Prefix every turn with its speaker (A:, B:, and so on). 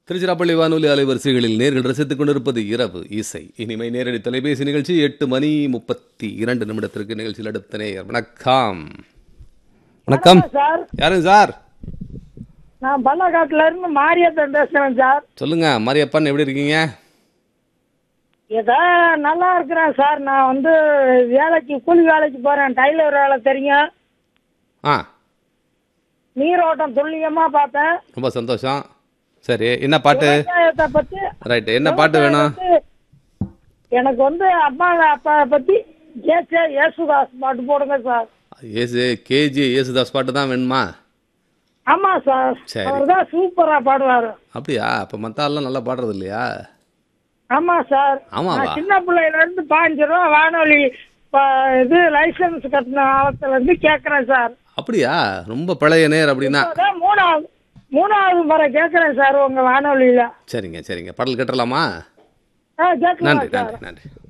A: திருச்சிராப்பள்ளி வானொலி அலைவரிசைகளில் நேர்கள் ரசித்துக் கொண்டிருப்பது இரவு இசை இனிமை நேரடி தொலைபேசி நிகழ்ச்சி எட்டு மணி முப்பத்தி இரண்டு நிமிடத்திற்கு நிகழ்ச்சியில் அடுத்த நேயர் வணக்கம் வணக்கம்
B: சார்
A: யாருங்க சார்
B: நான் பள்ளக்காட்டுல இருந்து மாரியத்தன் பேசுறேன் சார்
A: சொல்லுங்க மாரியப்பன் எப்படி இருக்கீங்க
B: ஏதோ நல்லா இருக்கிறேன் சார் நான் வந்து வேலைக்கு கூலி வேலைக்கு போறேன் டைலர் வேலை தெரியும்
A: ஆ
B: நீரோட்டம் துல்லியமா பார்த்தேன்
A: ரொம்ப சந்தோஷம் சரி என்ன பாட்டு
B: விவசாயத்தை பத்தி
A: ரைட் என்ன பாட்டு வேணும்
B: விவசாயத்தை பத்தி எனக்கு வந்து அம்மா அப்பா பத்தி கேசே யேசுதாஸ் பாட்டு போடுங்க சார்
A: ஏசு கேஜி ஏசுதாஸ் பாட்டு தான் வேணுமா
B: ஆமா சார்
A: சரி.
B: அவர் தான் சூப்பரா பாடுவாரு
A: அப்படியா அப்போ மற்ற ஆள்லாம் நல்லா பாடுறது இல்லையா
B: ஆமா சார்
A: ஆமாவா?
B: நான் சின்ன பிள்ளையில இருந்து பாஞ்சு ரூபா வானொலி ப- இது லைசன்ஸ் கட்டின காலத்துல இருந்து கேக்குறேன் சார்
A: அப்படியா ரொம்ப பழைய நேர் அப்படின்னா
B: இப்பதான் மூணாவது மூணாவது முறை கேக்குறேன் சார் உங்க வானொலியில
A: சரிங்க சரிங்க பாடல் கேட்டலாமா
B: ஆ கேட்கலாம்
A: நன்றி
B: சார்
A: நன்றி நன்றி